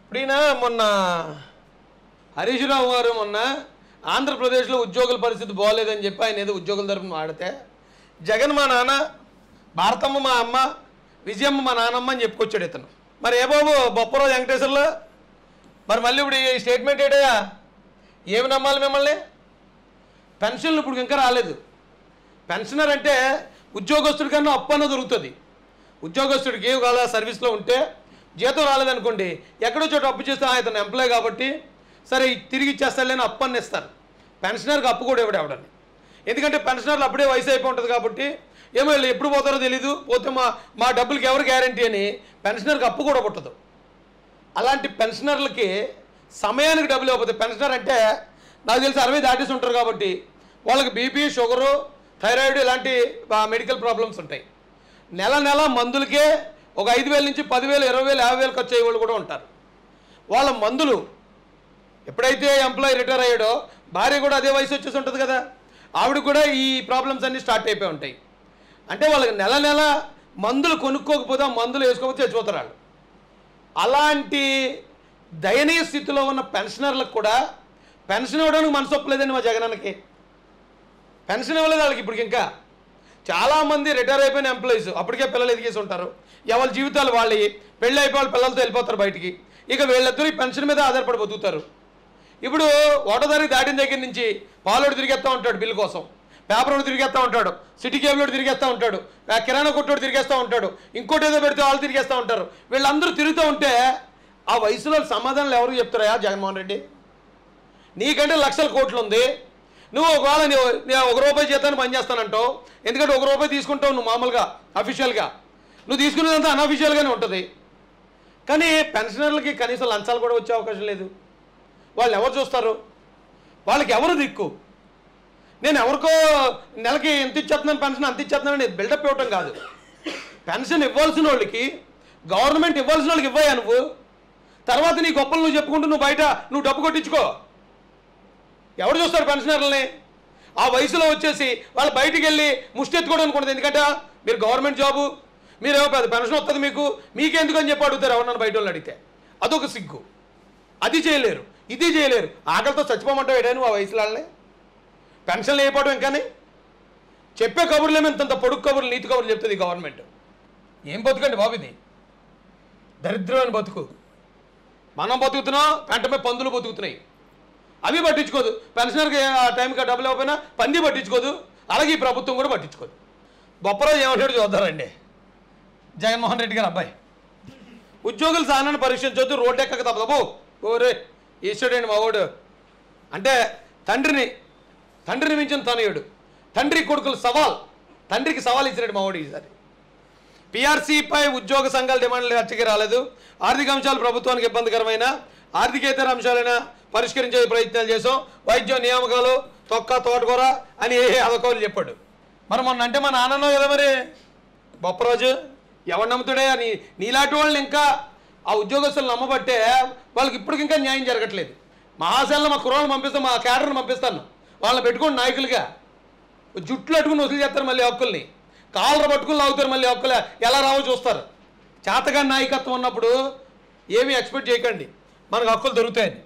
ఇప్పుడు ఈయన మొన్న హరీష్ రావు గారు మొన్న ఆంధ్రప్రదేశ్లో ఉద్యోగుల పరిస్థితి బాగోలేదని చెప్పి ఆయన ఏదో ఉద్యోగుల తరపున వాడితే జగన్ మా నాన్న భారతమ్మ మా అమ్మ విజయమ్మ మా నాన్నమ్మ అని చెప్పుకొచ్చాడు ఇతను మరి ఏ బాబు బొప్పరాజు వెంకటేశ్వర్లో మరి మళ్ళీ ఇప్పుడు ఈ స్టేట్మెంట్ ఏంటయ్యా ఏమి నమ్మాలి మిమ్మల్ని పెన్షన్లు ఇప్పుడు ఇంకా రాలేదు పెన్షనర్ అంటే ఉద్యోగస్తుడి కన్నా అప్పు అన్న దొరుకుతుంది ఉద్యోగస్తుడికి ఒకవేళ సర్వీస్లో ఉంటే జీతం రాలేదనుకోండి ఎక్కడో చోట అప్పు చేస్తే "ఆ, ఇతను ఎంప్లాయ్ కాబట్టి సరే ఇది తిరిగి ఇచ్చేస్తాడని అప్పు అని ఇస్తారు పెన్షనర్కి అప్పు కూడా ఇవ్వడు ఎవడని ఎందుకంటే పెన్షనర్లు అప్పుడే వయసు అయిపోయి ఉంటుంది కాబట్టి ఏమో వీళ్ళు ఎప్పుడు పోతారో తెలీదు పోతే మా మా డబ్బులకి ఎవరు గ్యారంటీ అని పెన్షనర్కి అప్పు కూడా పుట్టదు అలాంటి పెన్షనర్లకి సమయానికి డబ్బులు ఇవ్వకపోతే పెన్షనర్ అంటే నాకు తెలిసి అరవై దాటేసి ఉంటారు కాబట్టి వాళ్ళకి బీపీ షుగరు థైరాయిడ్ ఇలాంటి ఆ, మెడికల్ ప్రాబ్లమ్స్ ఉంటాయి నెల నెల మందులకే ఒక ఐదు వేల నుంచి పదివేలు ఇరవై వేలు యాభై వేలు ఖర్చు అయ్యే వాళ్ళు కూడా ఉంటారు వాళ్ళ మందులు ఎప్పుడైతే ఎంప్లాయీ రిటైర్ అయ్యాడో భార్య కూడా అదే వయసు వచ్చేసి ఉంటుంది కదా ఆవిడ కూడా ఈ ప్రాబ్లమ్స్ అన్నీ స్టార్ట్ అయిపోయి ఉంటాయి అంటే వాళ్ళకి నెల నెల మందులు కొనుక్కోకపోతే ఆ మందులు వేసుకోకపోతే చచ్చిపోతారు వాళ్ళు అలాంటి దయనీయ స్థితిలో ఉన్న పెన్షనర్లకు కూడా పెన్షన్ ఇవ్వడానికి మనసు ఒప్పలేదండి మా జగనానికి పెన్షన్ ఇవ్వలేదు వాళ్ళకి ఇప్పుడు ఇంకా చాలామంది రిటైర్ అయిపోయిన ఎంప్లాయీస్ అప్పటికే పిల్లలు ఎదిగేసి ఉంటారు ఎవరి జీవితాలు వాళ్ళవి పెళ్ళి అయిపోయి వాళ్ళ పిల్లలతో వెళ్ళిపోతారు బయటికి ఇక వీళ్ళిద్దరూ ఈ పెన్షన్ మీద ఆధారపడి బతుకుతారు ఇప్పుడు ఓటో తారీఖు దాటిన దగ్గర నుంచి పాలోడు తిరిగేస్తూ ఉంటాడు బిల్లు కోసం పేపర్ ఒకటి తిరిగేస్తూ ఉంటాడు సిటీ కేబుల్ తిరిగేస్తూ ఉంటాడు ఆ కిరాణా కొట్టోడు తిరిగేస్తూ ఉంటాడు ఇంకోటి ఏదో పెడితే వాళ్ళు తిరిగేస్తూ ఉంటారు వీళ్ళందరూ తిరుగుతూ ఉంటే ఆ వయసులో సమాధానాలు ఎవరు చెప్తారా జగన్మోహన్ రెడ్డి నీకంటే లక్షల కోట్లు ఉంది నువ్వు ఒకవేళ నువ్వు నేను ఒక రూపాయి జీతాన్ని పనిచేస్తానంటావు ఎందుకంటే ఒక రూపాయి తీసుకుంటావు నువ్వు మామూలుగా అఫీషియల్గా నువ్వు తీసుకునేదంతా అన్అఫీషియల్గానే ఉంటుంది కానీ పెన్షనర్లకి కనీసం లంచాలు కూడా వచ్చే అవకాశం లేదు వాళ్ళు ఎవరు చూస్తారు వాళ్ళకి ఎవరు దిక్కు నేను ఎవరికో నెలకి ఎంత ఇచ్చేస్తున్నాను పెన్షన్ అంత ఇచ్చేస్తున్నాను బిల్డప్ ఇవ్వటం కాదు పెన్షన్ ఇవ్వాల్సిన వాళ్ళకి గవర్నమెంట్ ఇవ్వాల్సిన వాళ్ళకి ఇవ్వయా నువ్వు తర్వాత నీ గొప్పలు నువ్వు చెప్పుకుంటూ నువ్వు బయట నువ్వు డబ్బు కొట్టించుకో ఎవరు చూస్తారు పెన్షనర్లని ఆ వయసులో వచ్చేసి వాళ్ళు బయటికి వెళ్ళి ముష్టి ఎత్తుకోవడానికి ఉండదు ఎందుకంటే మీరు గవర్నమెంట్ జాబు మీరేమో పెద్ద పెన్షన్ వస్తుంది మీకు మీకెందుకు అని చెప్పి అడుగుతారు ఎవరన్నా బయట వాళ్ళు అడిగితే అదొక సిగ్గు అది చేయలేరు ఇది చేయలేరు ఆకలితో చచ్చిపోమంటావు ఏడా నువ్వు ఆ వయసులో వాళ్ళని పెన్షన్లు వేయకపోవడం ఇంకానే చెప్పే కబుర్లేమో ఇంతంత పొడుగు కబుర్లు నీతి కబుర్లు చెప్తుంది ఈ గవర్నమెంట్ ఏం బతుకండి బాబు ఇది దరిద్రమైన బతుకు మనం బతుకుతున్నాం వెంటనే పందులు బతుకుతున్నాయి అవి పట్టించుకోదు పెన్షనర్కి ఆ టైంకి ఆ డబ్బులు ఇవ్వకపోయినా పంది పట్టించుకోదు అలాగే ఈ ప్రభుత్వం కూడా పట్టించుకోదు బొప్పరాజు ఏమంటాడు చూద్దారండి జగన్మోహన్ రెడ్డి గారు అబ్బాయి ఉద్యోగుల స్థానాన్ని పరీక్షించొద్దు రోడ్డు ఎక్కక తప్పదు బాబు ఓరే ఈశ్వరుడండి మా వాడు అంటే తండ్రిని తండ్రిని మించిన తనయుడు తండ్రి కొడుకులు సవాల్ తండ్రికి సవాల్ ఇచ్చినాడు మా వాడు ఈసారి పీఆర్సీపై ఉద్యోగ సంఘాల డిమాండ్లు చర్చకి రాలేదు ఆర్థిక అంశాలు ప్రభుత్వానికి ఇబ్బందికరమైన ఆర్థికేతర అంశాలైనా పరిష్కరించే ప్రయత్నాలు చేసాం వైద్యం నియామకాలు తొక్క తోటకూర అని ఏ అదొకరు చెప్పాడు మరి మొన్న అంటే మా నాన్నలో కదా మరి బొప్పరాజు ఎవరు నమ్ముతాడే అని నీలాంటి వాళ్ళని ఇంకా ఆ ఉద్యోగస్తులు నమ్మబట్టే వాళ్ళకి ఇప్పటికి ఇంకా న్యాయం జరగట్లేదు మహాశాలను మా కుర్రాలను పంపిస్తాం మా క్యాడర్ని పంపిస్తాను వాళ్ళని పెట్టుకోండి నాయకులుగా జుట్లు అట్టుకుని వసూలు చేస్తారు మళ్ళీ హక్కుల్ని కాళ్ళ పట్టుకుని లాగుతారు మళ్ళీ హక్కులు ఎలా రావో చూస్తారు చేతగా నాయకత్వం ఉన్నప్పుడు ఏమీ ఎక్స్పెక్ట్ చేయకండి మనకు హక్కులు దొరుకుతాయని